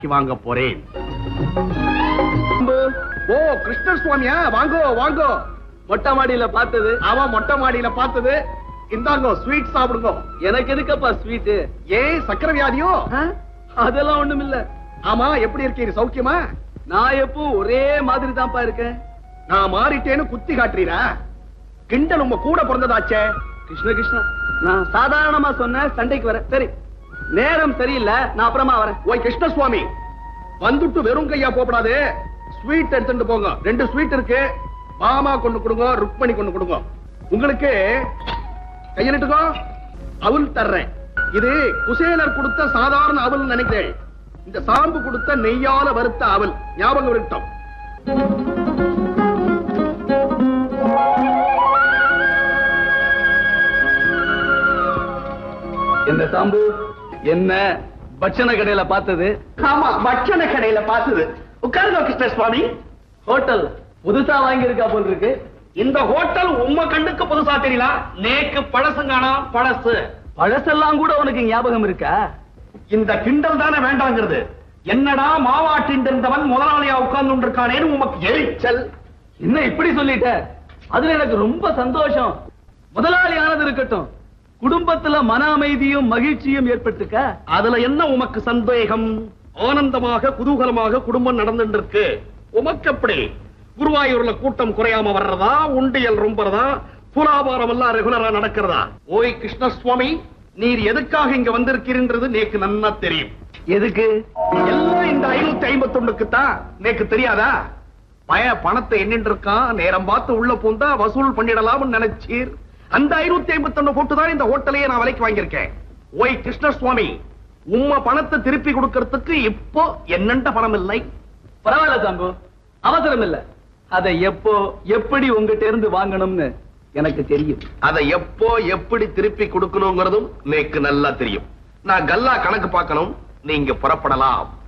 வாங்க போறேன் ஓ கிருஷ்ணர் சுவாமியா வாங்கோ வாங்கோ மொட்டை மாடியில பார்த்தது அவன் மொட்டை மாடியில பார்த்தது இந்தாங்கோ ஸ்வீட் சாப்பிடுங்க எனக்கு எதுக்கப்பா ஸ்வீட்டு ஏன் சக்கரை வியாதியோ அதெல்லாம் ஒண்ணும் இல்ல ஆமா எப்படி இருக்கீங்க சௌக்கியமா நான் எப்பவும் ஒரே மாதிரி தான்ப்பா இருக்கேன் நான் மாறிட்டேன்னு குத்தி காட்டுறீரா கிண்டல் உங்க கூட பிறந்ததாச்சே கிருஷ்ண கிருஷ்ணா நான் சாதாரணமா சொன்னேன் சண்டைக்கு வரேன் சரி நேரம் சரியில்லை நான் அப்புறமா வரேன் ஓய் கிருஷ்ண சுவாமி வந்துட்டு வெறும் கையா போகக்கூடாது ஸ்வீட் எடுத்துட்டு போங்க ரெண்டு ஸ்வீட் இருக்கு மாமா கொண்டு கொடுங்க ருக்மணி கொண்டு கொடுங்க உங்களுக்கு கையெழுட்டுக்கோ அவுல் தர்றேன் இது குசேலர் கொடுத்த சாதாரண அவல் நினைக்கிறேன் இந்த சாம்பு கொடுத்த நெய்யால வறுத்த அவல் ஞாபகம் இருக்கட்டும் என்ன சாம்பு என்ன பட்சண கடையில பார்த்தது ஆமா பட்சண கடையில பார்த்தது உட்காருங்க கிருஷ்ண சுவாமி ஹோட்டல் புதுசா வாங்கி இருக்கா போல் இருக்கு இந்த ஹோட்டல் உம்ம கண்ணுக்கு புதுசா தெரியல நேக்கு பழசுங்கானா பழசு பழசெல்லாம் கூட உனக்கு ஞாபகம் இருக்கா இந்த கிண்டல் தானே வேண்டாங்கிறது என்னடா மாவாட்டின் இருந்தவன் முதலாளியா உட்கார்ந்து இருக்கானேன்னு உமக்கு எரிச்சல் என்ன இப்படி சொல்லிட்ட அதுல எனக்கு ரொம்ப சந்தோஷம் முதலாளி ஆனது இருக்கட்டும் குடும்பத்துல மன அமைதியும் மகிழ்ச்சியும் ஏற்பட்டிருக்க அதுல என்ன உமக்கு சந்தேகம் ஆனந்தமாக குதூகலமாக குடும்பம் நடந்துட்டு இருக்கு உமக்கு எப்படி குருவாயூர்ல கூட்டம் குறையாம வர்றதா உண்டியல் ரொம்பறதா புலாபாரம் எல்லாம் ரெகுலரா நடக்கிறதா ஓய் கிருஷ்ணசுவாமி நீர் எதுக்காக இங்க வந்திருக்கிறீன்றது நேக்கு நன்னா தெரியும் எதுக்கு எல்லாம் இந்த ஐநூத்தி ஐம்பத்தி ஒண்ணுக்கு தான் நேக்கு தெரியாதா பய பணத்தை எண்ணிட்டு இருக்கான் நேரம் பார்த்து உள்ள பூந்தா வசூல் பண்ணிடலாம்னு நினைச்சீர் அந்த ஐநூத்தி ஐம்பத்தி ஒண்ணு போட்டு தான் இந்த ஹோட்டலையே நான் விலைக்கு வாங்கியிருக்கேன் ஓய் கிருஷ்ணசுவாமி உம்ம பணத்தை திருப்பி கொடுக்கறதுக்கு இப்போ என்னண்ட பணம் இல்லை பரவாயில்ல சாம்பு அவசரம் இல்ல அதை எப்போ எப்படி உங்ககிட்ட இருந்து வாங்கணும்னு எனக்கு தெரியும் அதை எப்போ எப்படி திருப்பி கொடுக்கணுங்கிறதும் நேக்கு நல்லா தெரியும் நான் கல்லா கணக்கு பார்க்கணும் நீங்க புறப்படலாம்